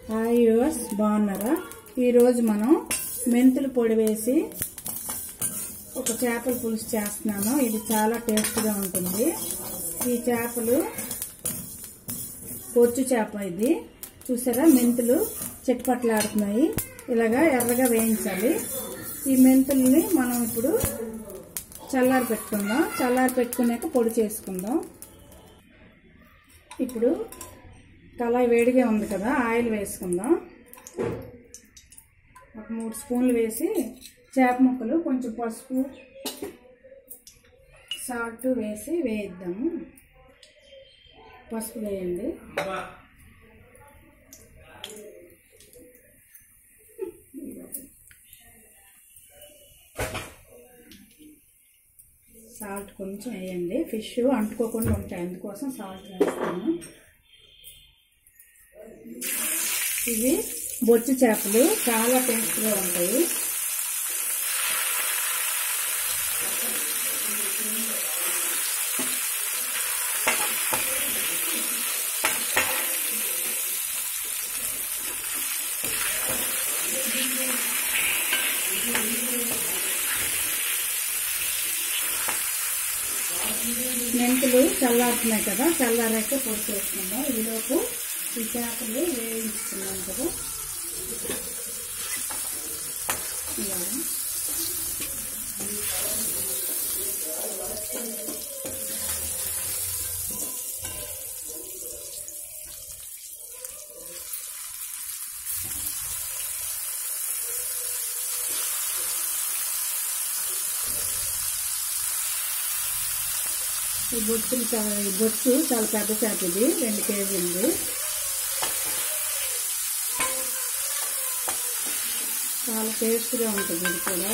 Hi yours బాగున్నారా ఈరోజు మనం మెంతులు పొడి వేసి ఒక చేపల పులుసు చేస్తున్నాను ఇది చాలా టేస్ట్గా ఉంటుంది ఈ చేపలు పొచ్చు చేప ఇది చూసారా మెంతులు చెట్పట్లాడుతున్నాయి ఇలాగా ఎర్రగా వేయించాలి ఈ మెంతుల్ని మనం ఇప్పుడు చల్లారి పెట్టుకుందాం చల్లారి పెట్టుకున్నాక పొడి చేసుకుందాం ఇప్పుడు కళాయి వేడిగా ఉంది కదా ఆయిల్ వేసుకుందాం ఒక మూడు స్పూన్లు వేసి చేప ముక్కలు కొంచెం పసుపు సాల్ట్ వేసి వేయిద్దాము పసుపు వేయండి సాల్ట్ కొంచెం వేయండి ఫిష్ అంటుకోకుండా ఉంటాయి అందుకోసం సాల్ట్ వేస్తాను ఇవి బొచ్చు చేపలు చాలా టేస్ట్గా ఉంటాయి మెంతులు చల్లారుతున్నాయి కదా చల్లారాక పొడి చేసుకుందాం ఈలోపు ఈ చేపలు వేయించుకున్నాం కదా ఇలాగా ఈ బొచ్చులు చాలా ఈ బొచ్చు చాలా పెద్ద చేప ఇది రెండు కేజీలు చాలా టేస్ట్గా ఉంటుంది ఇది కూడా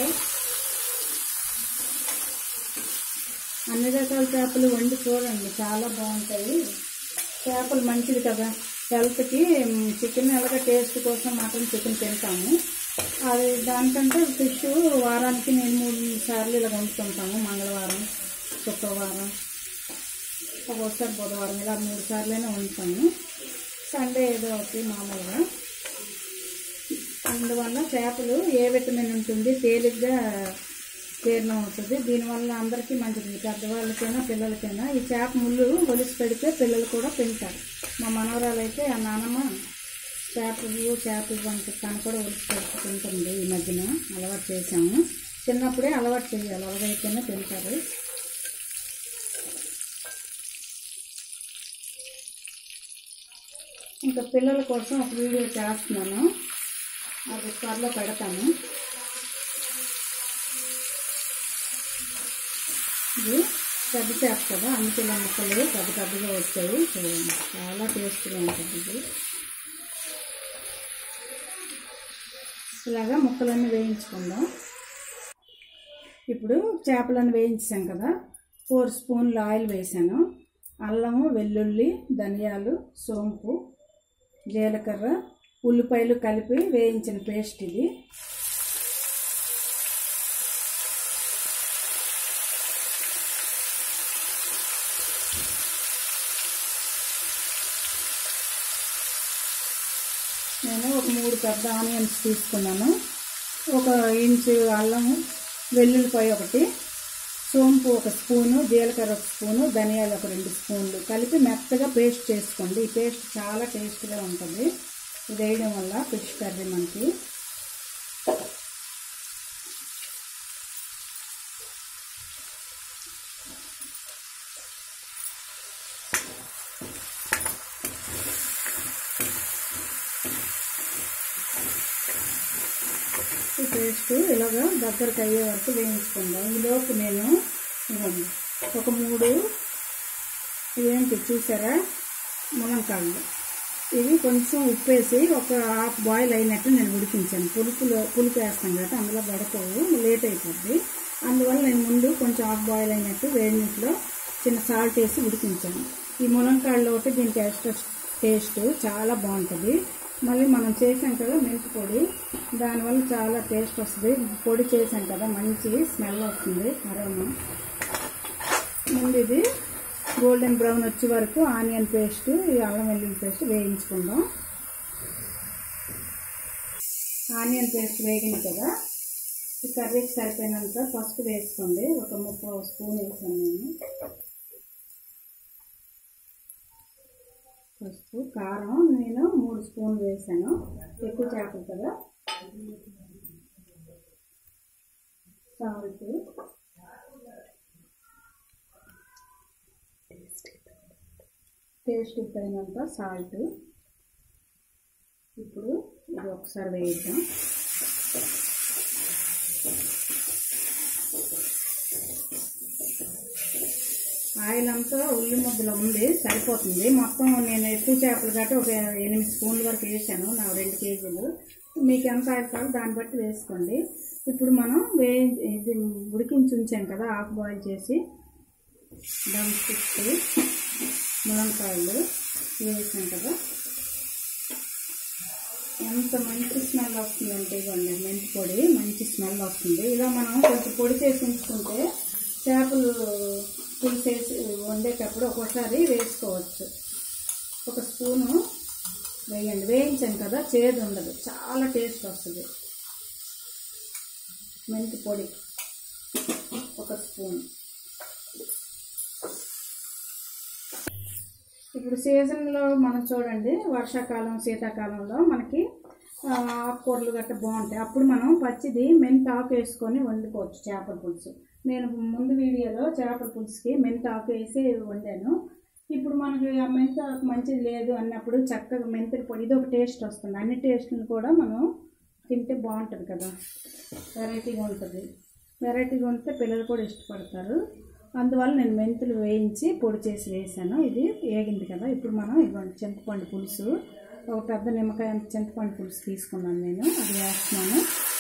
అన్ని రకాల చేపలు వండి చూడండి చాలా బాగుంటాయి చేపలు మంచిది కదా హెల్త్కి చికెన్ ఎలాగ టేస్ట్ కోసం మటన్ చికెన్ తింటాము అది దానికంటే ఫిష్ వారానికి నేను మూడు సార్లు ఇలా వండుతుంటాము మంగళవారం శుక్రవారం ఒక్కొక్కసారి బుధవారం ఇలా మూడు సార్లైనా వండుతాము సండే ఏదో ఒకటి మామూలుగా అందువల్ల చేపలు ఏ విటమిన్ ఉంటుంది తేలిగ్గా జీర్ణం అవుతుంది దీనివల్ల అందరికీ మంచిది పెద్దవాళ్ళకైనా పిల్లలకైనా ఈ చేప ముళ్ళు ఒలిసి పెడితే పిల్లలు కూడా తింటారు మా మనవరాలు అయితే ఆ నానమ్మ చేపలు చేపలు వంటి తను కూడా ఒలిసి పెడుతూ తింటుంది ఈ మధ్యన అలవాటు చేశాము చిన్నప్పుడే అలవాటు చేయాలి అలాగైతేనే తింటారు ఇంకా పిల్లల కోసం ఒక వీడియో చేస్తున్నాను అది త్వరలో పెడతాను ఇది పెద్ద చేప కదా అన్ని పిల్లల ముక్కలు పెద్ద పెద్దగా వచ్చాయి చూడండి చాలా టేస్ట్గా ఉంటుంది ఇది ఇలాగా ముక్కలన్నీ వేయించుకుందాం ఇప్పుడు చేపలను వేయించాం కదా ఫోర్ స్పూన్లు ఆయిల్ వేసాను అల్లము వెల్లుల్లి ధనియాలు సోంపు జీలకర్ర ఉల్లిపాయలు కలిపి వేయించిన పేస్ట్ ఇది నేను ఒక మూడు పెద్ద ఆనియన్స్ తీసుకున్నాను ఒక ఇంచు అల్లము వెల్లుల్లిపాయ ఒకటి సోంపు ఒక స్పూను జీలకర్ర ఒక స్పూను ధనియాలు ఒక రెండు స్పూన్లు కలిపి మెత్తగా పేస్ట్ చేసుకోండి ఈ పేస్ట్ చాలా టేస్ట్గా ఉంటుంది ఇది వేయడం వల్ల ఫిష్ కర్రీ మనకి ఈ పేస్ట్ ఇలాగా దగ్గరకు అయ్యే వరకు వేయించుకుందాం ఈలోపు నేను ఇవ్వండి ఒక మూడు ఇదేంటి చూసారా మునంకాళ్ళు ఇవి కొంచెం ఉప్పేసి ఒక హాఫ్ బాయిల్ అయినట్టు నేను ఉడికించాను పులుపులో పులుపు వేస్తాం కదా అందులో పడకోవు లేట్ అయిపోద్ది అందువల్ల నేను ముందు కొంచెం హాఫ్ బాయిల్ అయినట్టు వేడి నీటిలో చిన్న సాల్ట్ వేసి ఉడికించాను ఈ మునంకాళ్ళు ఒకటి దీనికి ఎక్స్ట్రా టేస్ట్ చాలా బాగుంటుంది మళ్ళీ మనం చేసాం కదా మెంతి పొడి దానివల్ల చాలా టేస్ట్ వస్తుంది పొడి చేసాం కదా మంచి స్మెల్ వస్తుంది అరోమా ముందు ఇది గోల్డెన్ బ్రౌన్ వచ్చే వరకు ఆనియన్ పేస్ట్ ఈ అల్లం వెల్లుల్లి పేస్ట్ వేయించుకుందాం ఆనియన్ పేస్ట్ వేగింది కదా ఈ కర్రీకి సరిపోయినంత పసుపు వేసుకోండి ఒక ముప్పై స్పూన్ వేసాను నేను పసుపు కారం నేను మూడు స్పూన్లు వేసాను ఎక్కువ చేపలు కదా సాల్ట్ టేస్ట్ పైనంత సాల్ట్ ఇప్పుడు ఇది ఒకసారి వేద్దాం ఆయిల్ అంతా ఉల్లి ముద్దలో ఉంది సరిపోతుంది మొత్తం నేను ఎక్కువ చేపలు కాబట్టి ఒక ఎనిమిది స్పూన్ల వరకు వేసాను నా రెండు కేజీలు మీకు ఎంత ఆయిల్ కావాలో దాన్ని బట్టి వేసుకోండి ఇప్పుడు మనం వే ఇది ఉడికించి ఉంచాం కదా హాఫ్ బాయిల్ చేసి దమ్ స్టిక్స్ ములంకాయలు వేసాం కదా ఎంత మంచి స్మెల్ వస్తుందంటే ఇవ్వండి మెంతి పొడి మంచి స్మెల్ వస్తుంది ఇలా మనం కొంచెం పొడి చేసి ఉంచుకుంటే చేపలు పులుసు వేసి వండేటప్పుడు ఒక్కోసారి వేసుకోవచ్చు ఒక స్పూను వేయండి వేయించాం కదా చేదు ఉండదు చాలా టేస్ట్ వస్తుంది మెంతి పొడి ఒక స్పూన్ ఇప్పుడు సీజన్లో మనం చూడండి వర్షాకాలం శీతాకాలంలో మనకి ఆ, ఆకుకూరలు గట్ట బాగుంటాయి అప్పుడు మనం పచ్చిది మెంతి ఆకు వేసుకొని వండుకోవచ్చు చేపల పులుసు నేను ముందు వీడియోలో చేపల పులుసుకి మెంతి ఆకు వేసి వండాను ఇప్పుడు మనకి ఆ మెంతి ఆకు మంచిది లేదు అన్నప్పుడు చక్కగా మెంతుల పొడి ఇది ఒక టేస్ట్ వస్తుంది అన్ని టేస్టులు కూడా మనం తింటే బాగుంటుంది కదా వెరైటీగా ఉంటుంది వెరైటీగా ఉంటే పిల్లలు కూడా ఇష్టపడతారు అందువల్ల నేను మెంతులు వేయించి పొడి చేసి వేసాను ఇది వేగింది కదా ఇప్పుడు మనం ఇవ్వండి చింతపండు పులుసు ఒక పెద్ద నిమ్మకాయ అంత చింతపండు పులుసు తీసుకున్నాను నేను అది వేస్తున్నాను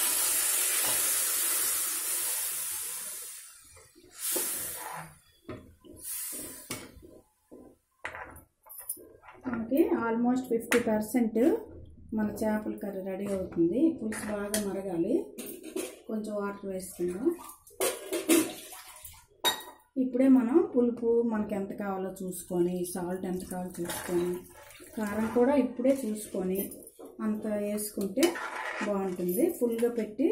మనకి ఆల్మోస్ట్ ఫిఫ్టీ పర్సెంట్ మన చేపల కర్రీ రెడీ అవుతుంది ఈ పులుసు బాగా మరగాలి కొంచెం వాటర్ వేసుకుందాం ఇప్పుడే మనం పులుపు మనకి ఎంత కావాలో చూసుకొని సాల్ట్ ఎంత కావాలో చూసుకొని కారం కూడా ఇప్పుడే చూసుకొని అంత వేసుకుంటే బాగుంటుంది ఫుల్గా పెట్టి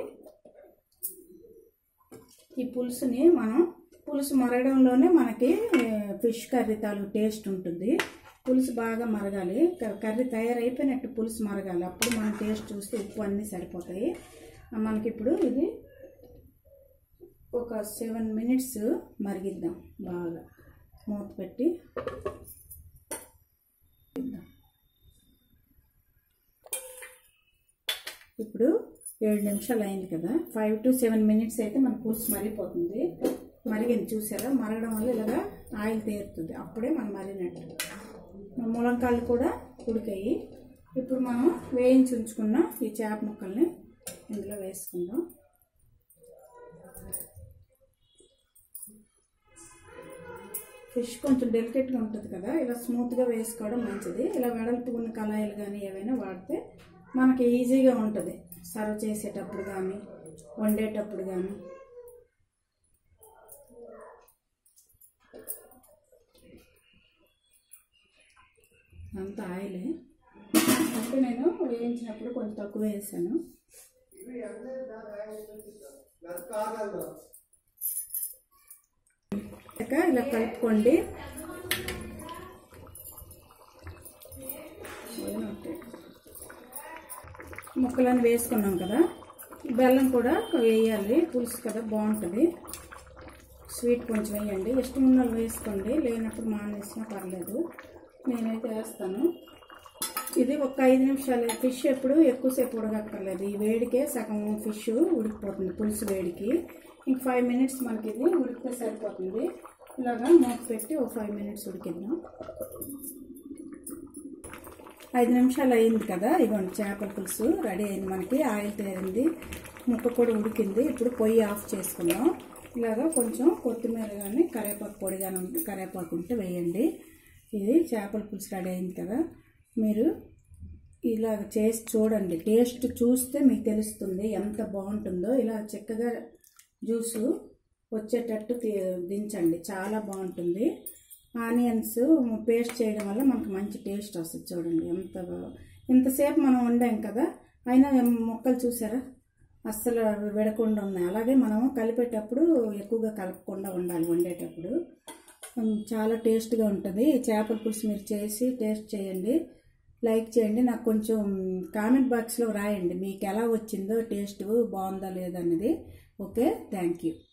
ఈ పులుసుని మనం పులుసు మరగడంలోనే మనకి ఏ, ఫిష్ కర్రీ తాలూ టేస్ట్ ఉంటుంది పులుసు బాగా మరగాలి క- కర్రీ తయారైపోయినట్టు పులుసు మరగాలి అప్పుడు మనం టేస్ట్ చూస్తే ఉప్పు అన్నీ సరిపోతాయి ఆ, మనకి ఇప్పుడు ఇది ఒక సెవెన్ మినిట్స్ మరిగిద్దాం బాగా మూత పెట్టి ఇద్దాం. ఇప్పుడు ఏడు నిమిషాలు అయింది కదా ఫైవ్ టు సెవెన్ మినిట్స్ అయితే మన పులుసు మరిగిపోతుంది మరిగింది చూసారా మరగడం వల్ల ఇలాగా ఆయిల్ తేరుతుంది అప్పుడే మనం మరిగినట్టు ములంకాయలు కూడా ఉడికాయి ఇప్పుడు మనం వేయించి ఉంచుకున్న ఈ చేప ముక్కల్ని ఇందులో వేసుకుందాం ఫిష్ కొంచెం డెలికేట్గా ఉంటుంది కదా ఇలా స్మూత్గా వేసుకోవడం మంచిది ఇలా వెడల్పు ఉన్న కళాయిలు కానీ ఏవైనా వాడితే మనకి ఈజీగా ఉంటుంది సర్వ్ చేసేటప్పుడు కానీ వండేటప్పుడు కానీ అంత ఆయిలే అంటే నేను వేయించినప్పుడు కొంచెం తక్కువ వేసాను ఇక ఇలా కలుపుకోండి ముక్కలను వేసుకున్నాం కదా బెల్లం కూడా వేయాలి పులుసు కదా బాగుంటుంది స్వీట్ కొంచెం వేయండి ఇష్టం ఉన్న వాళ్ళు వేసుకోండి లేనప్పుడు మానేసినా పర్లేదు నేనైతే వేస్తాను ఇది ఒక ఐదు నిమిషాలు ఫిష్ ఎప్పుడు ఎక్కువసేపు ఉడకక్కర్లేదు ఈ వేడికే సగం ఫిష్ ఉడికిపోతుంది పులుసు వేడికి ఇంక ఫైవ్ మినిట్స్ మనకి ఇది ఉడికితే సరిపోతుంది ఇలాగా మూత పెట్టి ఒక ఫైవ్ మినిట్స్ ఉడికిద్దాం ఐదు నిమిషాలు అయింది కదా ఇదిగోండి చేపల పులుసు రెడీ అయింది మనకి ఆయిల్ తేరింది ముక్క కూడా ఉడికింది ఇప్పుడు పొయ్యి ఆఫ్ చేసుకుందాం ఇలాగా కొంచెం కొత్తిమీర కానీ కరివేపాకు పొడి కానీ ఉంటే కరివేపాకు ఉంటే వేయండి ఇది చేపల పులుసు రెడీ అయింది కదా మీరు ఇలా చేసి చూడండి టేస్ట్ చూస్తే మీకు తెలుస్తుంది ఎంత బాగుంటుందో ఇలా చక్కగా జ్యూసు వచ్చేటట్టు తీ- దించండి చాలా బాగుంటుంది ఆనియన్స్ పేస్ట్ చేయడం వల్ల మనకు మంచి టేస్ట్ వస్తుంది చూడండి ఎంత బా- ఇంతసేపు మనం వండాం కదా అయినా ముక్కలు చూసారా అస్సలు విడకుండా ఉన్నాయి అలాగే మనం కలిపేటప్పుడు ఎక్కువగా కలపకుండా ఉండాలి వండేటప్పుడు ఉమ్, చాలా టేస్ట్గా ఉంటుంది ఈ చేపల పులుసు మీరు చేసి టేస్ట్ చేయండి లైక్ చేయండి నాకు కొంచెం కామెంట్ బాక్స్లో రాయండి మీకు ఎలా వచ్చిందో టేస్ట్ బాగుందా లేదన్నది ఓకే థ్యాంక్ యూ